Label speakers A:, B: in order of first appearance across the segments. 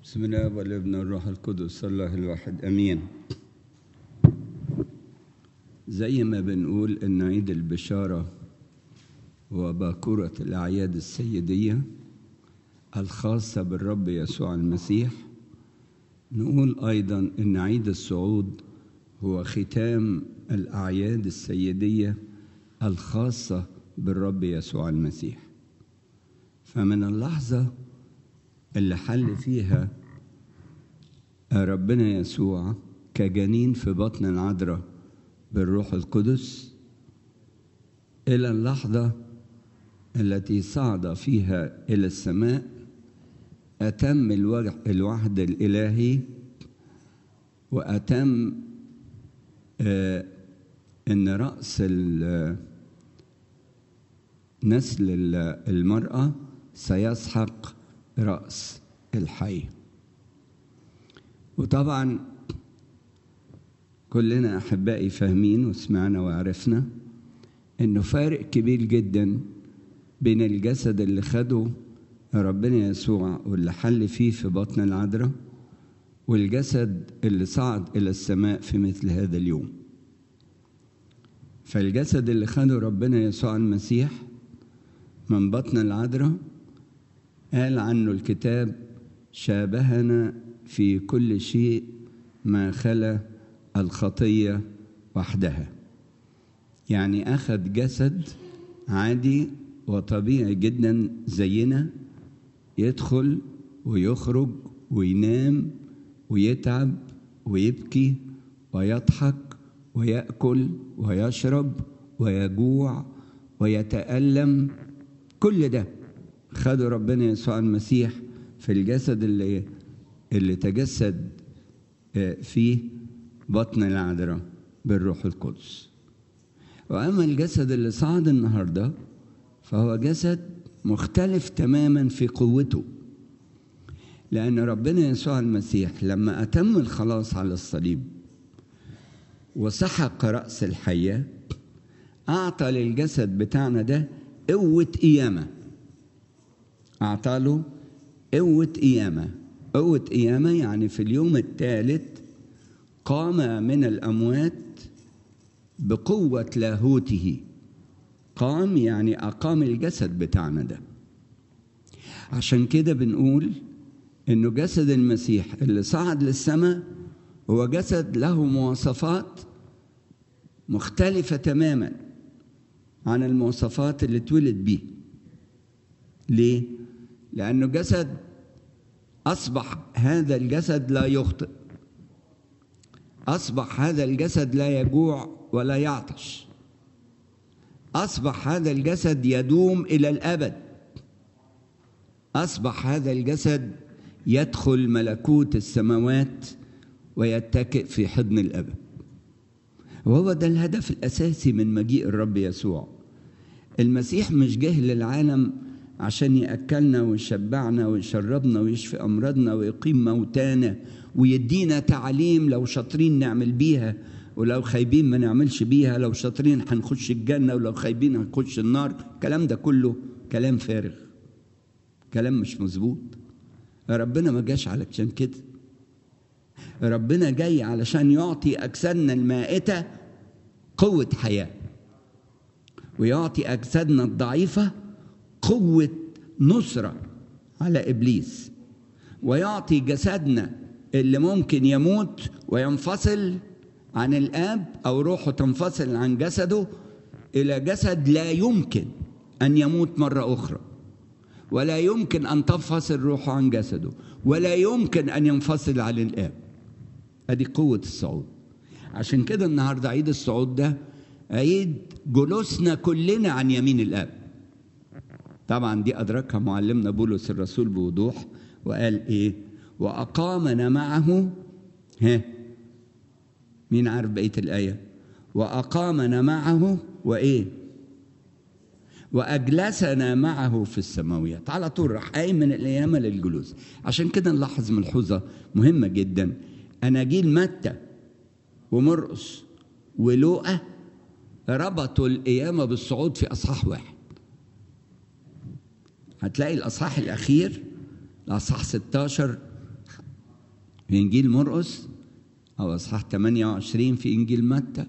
A: بسم الله والابن والروح القدس الله الواحد امين زي ما بنقول ان عيد البشاره هو باكوره الاعياد السيديه الخاصه بالرب يسوع المسيح نقول ايضا ان عيد الصعود هو ختام الاعياد السيديه الخاصه بالرب يسوع المسيح فمن اللحظه اللي حل فيها ربنا يسوع كجنين في بطن العذراء بالروح القدس الى اللحظه التي صعد فيها الى السماء اتم الوحد الالهي واتم آه ان راس نسل المراه سيسحق راس الحي وطبعا كلنا احبائي فاهمين وسمعنا وعرفنا انه فارق كبير جدا بين الجسد اللي خده ربنا يسوع واللي حل فيه في بطن العذراء والجسد اللي صعد الى السماء في مثل هذا اليوم فالجسد اللي خده ربنا يسوع المسيح من بطن العذراء قال عنه الكتاب شابهنا في كل شيء ما خلا الخطيه وحدها يعني اخذ جسد عادي وطبيعي جدا زينا يدخل ويخرج وينام ويتعب ويبكي ويضحك وياكل ويشرب ويجوع ويتالم كل ده خده ربنا يسوع المسيح في الجسد اللي اللي تجسد فيه بطن العذراء بالروح القدس واما الجسد اللي صعد النهارده فهو جسد مختلف تماما في قوته لان ربنا يسوع المسيح لما اتم الخلاص على الصليب وسحق راس الحيه اعطى للجسد بتاعنا ده قوه قيامه أعطى له قوة قيامة قوة قيامة يعني في اليوم الثالث قام من الأموات بقوة لاهوته قام يعني أقام الجسد بتاعنا ده عشان كده بنقول إنه جسد المسيح اللي صعد للسماء هو جسد له مواصفات مختلفة تماما عن المواصفات اللي اتولد بيه ليه؟ لأنه جسد أصبح هذا الجسد لا يخطئ أصبح هذا الجسد لا يجوع ولا يعطش أصبح هذا الجسد يدوم إلى الأبد أصبح هذا الجسد يدخل ملكوت السماوات ويتكئ في حضن الأبد وهو ده الهدف الأساسي من مجيء الرب يسوع المسيح مش جه للعالم عشان يأكلنا ويشبعنا ويشربنا ويشفي أمراضنا ويقيم موتانا ويدينا تعليم لو شاطرين نعمل بيها ولو خايبين ما نعملش بيها لو شاطرين هنخش الجنة ولو خايبين هنخش النار الكلام ده كله كلام فارغ كلام مش مظبوط ربنا ما جاش علشان كده ربنا جاي علشان يعطي أجسادنا المائتة قوة حياة ويعطي أجسادنا الضعيفة قوة نصرة على إبليس ويعطي جسدنا اللي ممكن يموت وينفصل عن الآب أو روحه تنفصل عن جسده إلى جسد لا يمكن أن يموت مرة أخرى ولا يمكن أن تنفصل روحه عن جسده ولا يمكن أن ينفصل عن الآب أدي قوة الصعود عشان كده النهاردة عيد الصعود ده عيد جلوسنا كلنا عن يمين الآب طبعا دي أدركها معلمنا بولس الرسول بوضوح وقال إيه وأقامنا معه ها مين عارف بقية الآية وأقامنا معه وإيه وأجلسنا معه في السماويات على طول راح قايم من القيامة للجلوس عشان كده نلاحظ ملحوظة مهمة جدا أناجيل متى ومرقس ولوقا ربطوا القيامة بالصعود في أصحاح واحد هتلاقي الأصحاح الأخير الأصحاح 16 في إنجيل مرقس أو أصحاح 28 في إنجيل متى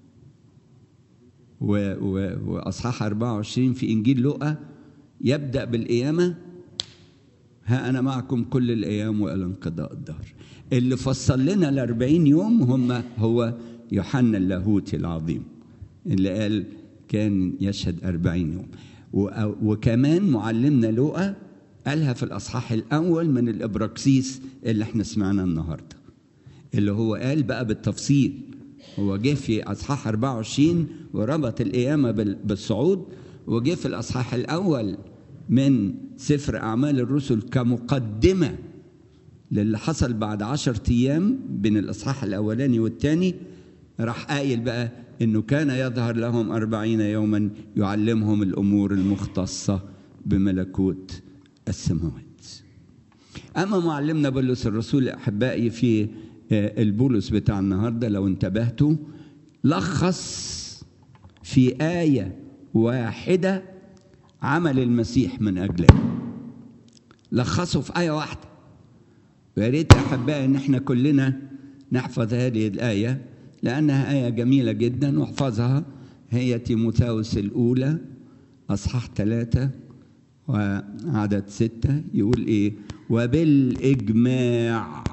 A: و- و- وأصحاح 24 في إنجيل لوقا يبدأ بالقيامة ها أنا معكم كل الأيام وإلى انقضاء الدهر اللي فصل لنا الأربعين يوم هم هو يوحنا اللاهوتي العظيم اللي قال كان يشهد أربعين يوم و- وكمان معلمنا لوقا قالها في الأصحاح الأول من الإبراكسيس اللي احنا سمعناه النهارده اللي هو قال بقى بالتفصيل هو جه في اصحاح 24 وربط القيامه بال- بالصعود وجه في الاصحاح الاول من سفر اعمال الرسل كمقدمه للي حصل بعد عشر ايام بين الاصحاح الاولاني والثاني راح قايل بقى انه كان يظهر لهم أربعين يوما يعلمهم الامور المختصه بملكوت السماوات أما معلمنا بولس الرسول أحبائي في آه، البولس بتاع النهارده لو انتبهتوا لخص في آية واحدة عمل المسيح من أجلنا لخصه في آية واحدة ويا ريت يا أحبائي إن إحنا كلنا نحفظ هذه الآية لأنها آية جميلة جدا واحفظها هي تيموثاوس الأولى أصحاح ثلاثة وعدد ستة يقول إيه وبالإجماع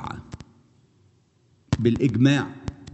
A: بالإجماع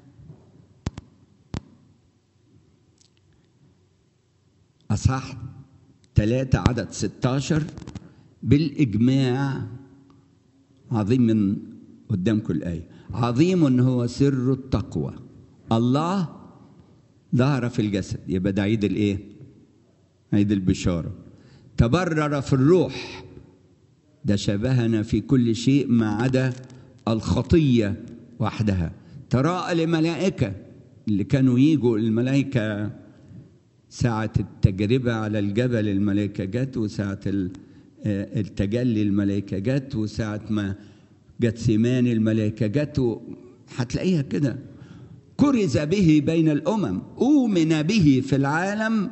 A: أصحاح ثلاثة عدد 16 بالإجماع عظيم من قدامكم الآية عظيم هو سر التقوى الله ظهر في الجسد يبقى ده عيد الإيه؟ عيد البشارة تبرر في الروح ده شبهنا في كل شيء ما عدا الخطية وحدها تراءى لملائكة اللي كانوا يجوا الملائكة ساعة التجربة على الجبل الملائكة جت وساعة ال- آه، التجلي الملائكة جت وساعة ما جت سيمان الملائكة جت و- هتلاقيها كده كرز به بين الأمم أؤمن به في العالم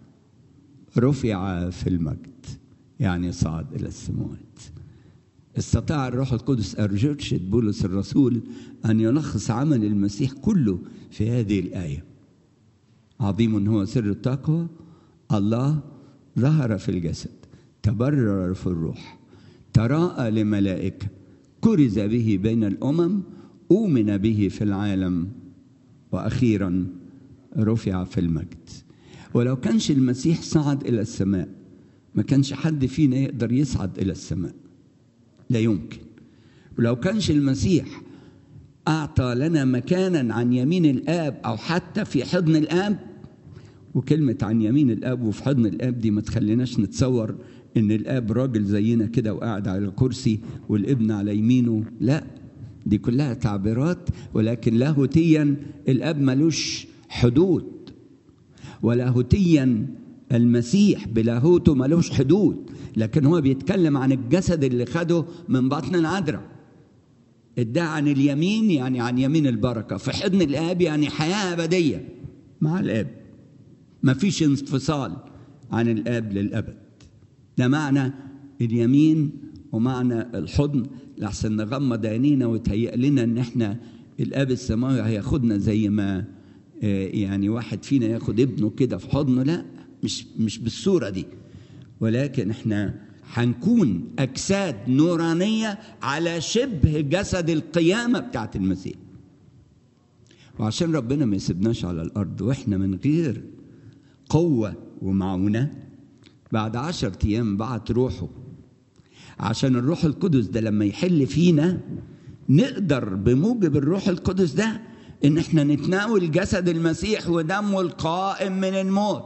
A: رفع في المجد يعني صعد إلى السماوات استطاع الروح القدس أرجرشد بولس الرسول أن يلخص عمل المسيح كله في هذه الآية عظيم هو سر التقوى الله ظهر في الجسد تبرر في الروح تراءى لملائكة كرز به بين الأمم أؤمن به في العالم وأخيرا رفع في المجد ولو كانش المسيح صعد إلى السماء ما كانش حد فينا يقدر يصعد إلى السماء لا يمكن ولو كانش المسيح أعطى لنا مكانا عن يمين الآب أو حتى في حضن الآب وكلمة عن يمين الآب وفي حضن الآب دي ما تخليناش نتصور إن الآب راجل زينا كده وقاعد على كرسي والابن على يمينه لا دي كلها تعبيرات ولكن لاهوتيا الآب ملوش حدود ولاهوتيا المسيح بلاهوته ملوش حدود لكن هو بيتكلم عن الجسد اللي خده من بطن العذراء ادعى عن اليمين يعني عن يمين البركة في حضن الآب يعني حياة أبدية مع الآب ما فيش انفصال عن الآب للأبد ده معنى اليمين ومعنى الحضن لحسن نغمض عينينا وتهيأ لنا ان احنا الاب السماوي هياخدنا زي ما آه، يعني واحد فينا ياخد ابنه كده في حضنه لا مش مش بالصوره دي ولكن احنا هنكون اجساد نورانيه على شبه جسد القيامه بتاعت المسيح وعشان ربنا ما يسيبناش على الارض واحنا من غير قوه ومعونه بعد عشر ايام بعت روحه عشان الروح القدس ده لما يحل فينا نقدر بموجب الروح القدس ده ان احنا نتناول جسد المسيح ودمه القائم من الموت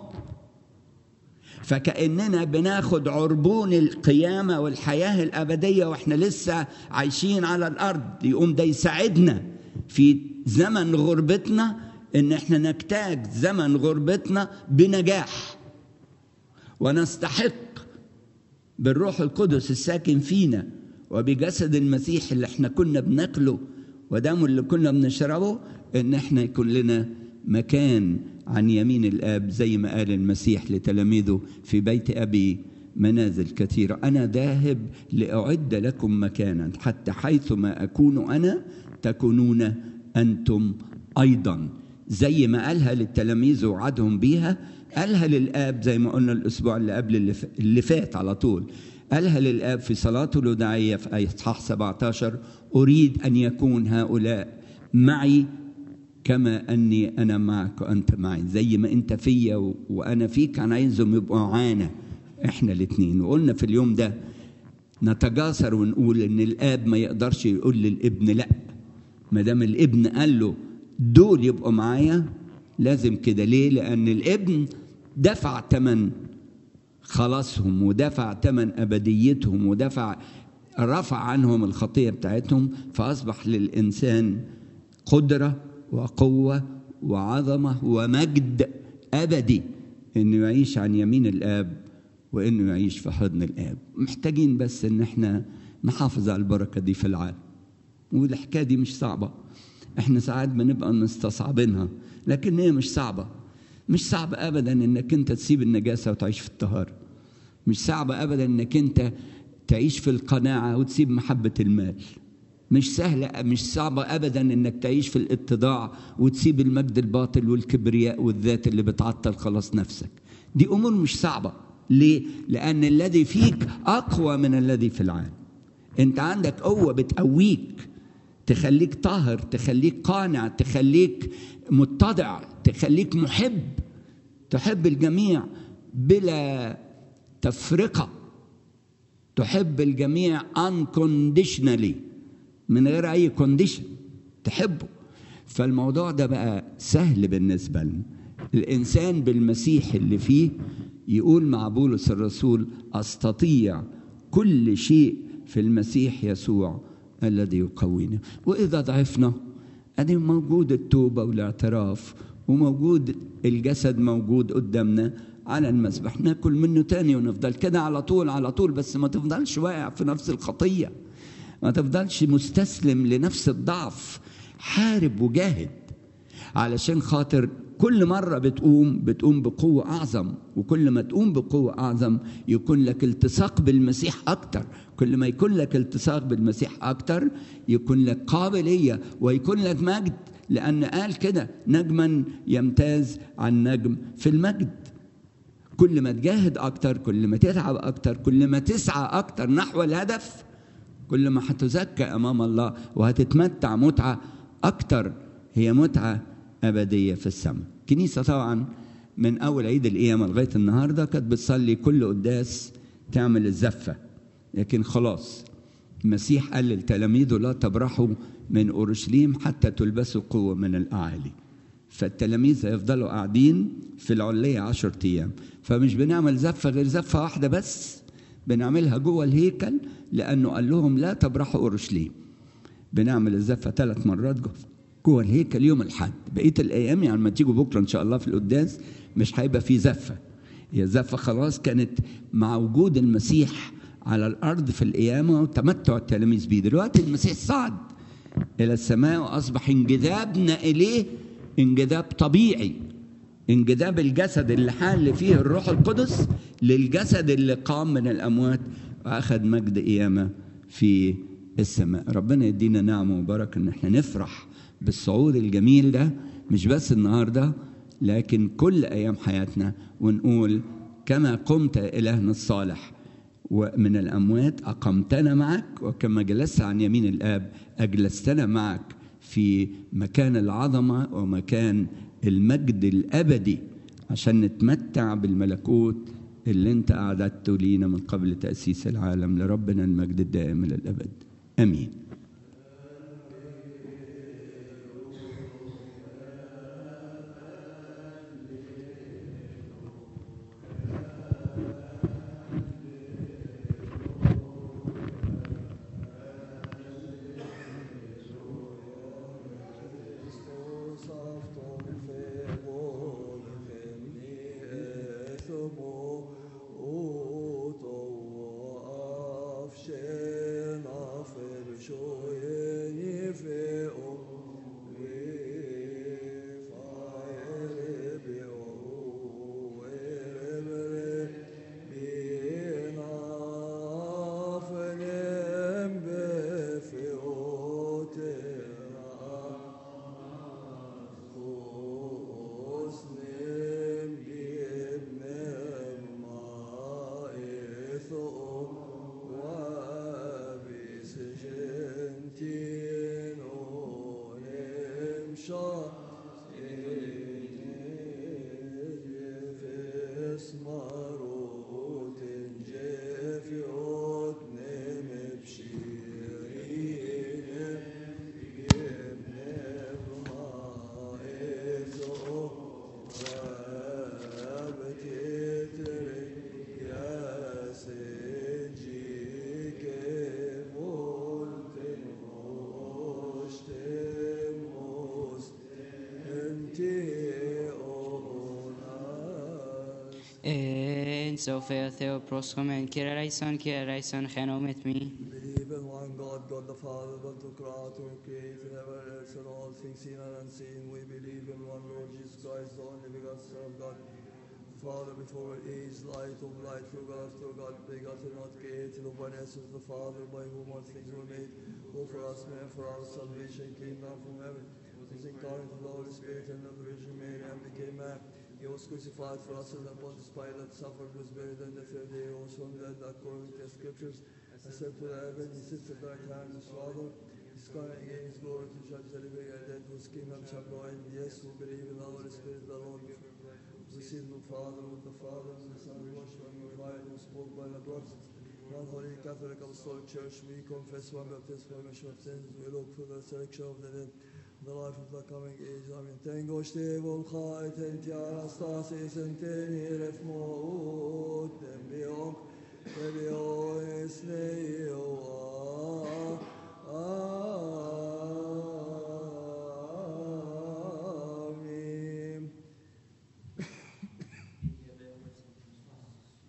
A: فكأننا بناخد عربون القيامة والحياة الأبدية وإحنا لسه عايشين على الأرض يقوم ده يساعدنا في زمن غربتنا إن إحنا نجتاز زمن غربتنا بنجاح ونستحق بالروح القدس الساكن فينا وبجسد المسيح اللي احنا كنا بناكله ودمه اللي كنا بنشربه ان احنا يكون لنا مكان عن يمين الاب زي ما قال المسيح لتلاميذه في بيت ابي منازل كثيرة أنا ذاهب لأعد لكم مكانا حتى حيثما أكون أنا تكونون أنتم أيضا زي ما قالها للتلاميذ ووعدهم بيها قالها للآب زي ما قلنا الأسبوع اللي قبل اللي ف- اللي فات على طول قالها للآب في صلاته الوداعية في آية إصحاح 17 أريد أن يكون هؤلاء معي كما أني أنا معك وأنت معي زي ما أنت فيا و- وأنا فيك أنا عايزهم يبقوا معانا إحنا الاتنين وقلنا في اليوم ده نتجاسر ونقول إن الآب ما يقدرش يقول للابن لأ ما دام الابن قال له دول يبقوا معايا لازم كده ليه؟ لأن الابن دفع ثمن خلاصهم ودفع ثمن أبديتهم ودفع رفع عنهم الخطية بتاعتهم فأصبح للإنسان قدرة وقوة وعظمة ومجد أبدي إنه يعيش عن يمين الآب وإنه يعيش في حضن الآب محتاجين بس إن إحنا نحافظ على البركة دي في العالم والحكاية دي مش صعبة احنا ساعات بنبقى مستصعبينها لكن هي مش صعبة مش صعب ابدا انك انت تسيب النجاسة وتعيش في الطهارة مش صعب ابدا انك انت تعيش في القناعة وتسيب محبة المال مش سهلة مش صعبة أبدا إنك تعيش في الاتضاع وتسيب المجد الباطل والكبرياء والذات اللي بتعطل خلاص نفسك دي أمور مش صعبة ليه؟ لأن الذي فيك أقوى من الذي في العالم أنت عندك قوة بتقويك تخليك طاهر تخليك قانع تخليك متضع تخليك محب تحب الجميع بلا تفرقة تحب الجميع unconditionally من غير أي كونديشن تحبه فالموضوع ده بقى سهل بالنسبة لنا الإنسان بالمسيح اللي فيه يقول مع بولس الرسول أستطيع كل شيء في المسيح يسوع الذي يقوينا وإذا ضعفنا أدي موجود التوبة والاعتراف وموجود الجسد موجود قدامنا على المسبح ناكل منه تاني ونفضل كده على طول على طول بس ما تفضلش واقع في نفس الخطية ما تفضلش مستسلم لنفس الضعف حارب وجاهد علشان خاطر كل مرة بتقوم بتقوم بقوة أعظم وكل ما تقوم بقوة أعظم يكون لك التصاق بالمسيح أكتر كل ما يكون لك التصاق بالمسيح أكتر يكون لك قابلية ويكون لك مجد لأن قال كده نجما يمتاز عن نجم في المجد كل ما تجاهد أكتر كل ما تتعب أكتر كل ما تسعى أكتر نحو الهدف كل ما هتزكى أمام الله وهتتمتع متعة أكتر هي متعة أبدية في السماء كنيسة طبعا من أول عيد القيامة لغاية النهاردة كانت بتصلي كل قداس تعمل الزفة لكن خلاص المسيح قال لتلاميذه لا تبرحوا من أورشليم حتى تلبسوا قوة من الأعالي فالتلاميذ هيفضلوا قاعدين في العلية عشر أيام فمش بنعمل زفة غير زفة واحدة بس بنعملها جوه الهيكل لأنه قال لهم لا تبرحوا أورشليم بنعمل الزفة ثلاث مرات جوه جوه الهيكل يوم الحد بقية الأيام يعني لما تيجوا بكرة إن شاء الله في القداس مش هيبقى في زفة هي زفة خلاص كانت مع وجود المسيح على الأرض في القيامة وتمتع التلاميذ بيه دلوقتي المسيح صعد إلى السماء وأصبح انجذابنا إليه انجذاب طبيعي انجذاب الجسد اللي حال فيه الروح القدس للجسد اللي قام من الأموات وأخذ مجد قيامة في السماء ربنا يدينا نعمة وبركة إن احنا نفرح بالصعود الجميل ده مش بس النهارده لكن كل أيام حياتنا ونقول كما قمت إلهنا الصالح ومن الأموات أقمتنا معك وكما جلست عن يمين الآب أجلستنا معك في مكان العظمة ومكان المجد الأبدي عشان نتمتع بالملكوت اللي انت أعددته لينا من قبل تأسيس العالم لربنا المجد الدائم إلى الأبد آمين
B: Show Ken Sophia Theo Proscomen Kiraraison Kiraraison Genomet me.
C: Believe in one God, God the Father, one to Creator, created heaven and earth and all things seen and unseen. We believe in one Lord Jesus Christ, the only begotten Son of God. Father before age, light of light, through God, through God, begotten, not created, of one essence, the Father, by whom all things were made, who for us, man, for our salvation, came down from heaven, was incarnate of the Holy Spirit and of the Virgin Mary, and became man. He was crucified for us, and Pontius Pilate suffered, was buried, and the third day rose from the dead, according to the Scriptures, ascended to the heaven, he sits at the right hand of his Father. He's coming again, his glory to judge the living and dead, whose kingdom shall go in. Yes, who believe in the Holy Spirit, the Lord, received the Father, with the Father, and the Son, washed and glorified, who spoke by the prophets. One holy Catholic Apostolic Church, we confess one baptism for remission of sins. We look for the resurrection of the dead, the life of the coming age. Amen. Tengo stevol chait en ti anastasis en teni refmot, en biok, en biok, es neo,